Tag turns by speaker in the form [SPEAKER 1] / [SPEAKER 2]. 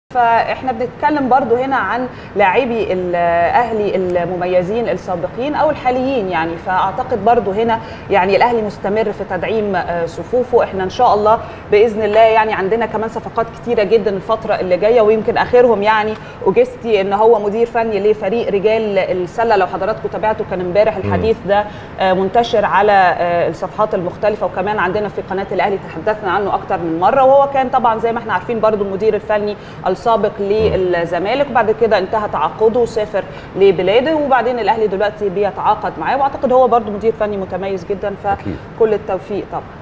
[SPEAKER 1] فاحنا بنتكلم برضو هنا عن لاعبي الاهلي المميزين السابقين او الحاليين يعني فاعتقد برضو هنا يعني الاهلي مستمر في تدعيم صفوفه احنا ان شاء الله باذن الله يعني عندنا كمان صفقات كتيره جدا الفتره اللي جايه ويمكن اخرهم يعني اوجستي ان هو مدير فني لفريق رجال السله لو حضراتكم تابعتوا كان امبارح الحديث ده منتشر على الصفحات المختلفه وكمان عندنا في قناه الاهلي تحدثنا عنه اكتر من مره وهو كان طبعا زي ما احنا عارفين برضو المدير الفني السابق للزمالك وبعد كده انتهى تعاقده وسافر لبلاده وبعدين الاهلي دلوقتي بيتعاقد معاه واعتقد هو برضو مدير فني متميز جدا فكل التوفيق طبعا